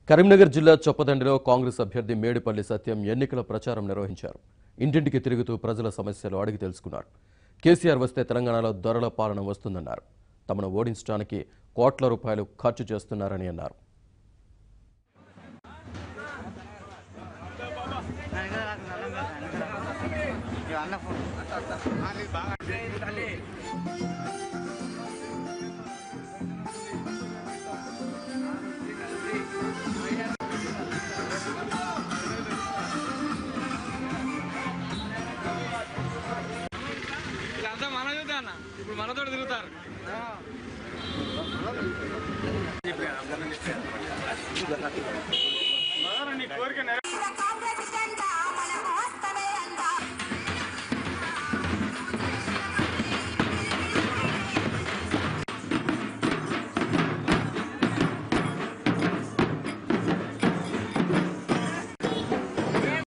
కరీంనగర్ జిల్లా చొప్పదండిలో కాంగ్రెస్ అభ్యర్థి మేడిపల్లి సత్యం ఎన్నికల ప్రచారం నిర్వహించారు ఇంటింటికి తిరుగుతూ ప్రజల సమస్యలు అడిగి తెలుసుకున్నారు కేసీఆర్ వస్తే తెలంగాణలో దొరల పాలన వస్తుందన్నారు తమను ఓడించడానికి కోట్ల రూపాయలు ఖర్చు చేస్తున్నారని అన్నారు అన్న ఫోన్ వీళ్ళంతా మన యూత్ అన్న ఇప్పుడు మనతో తిరుగుతారు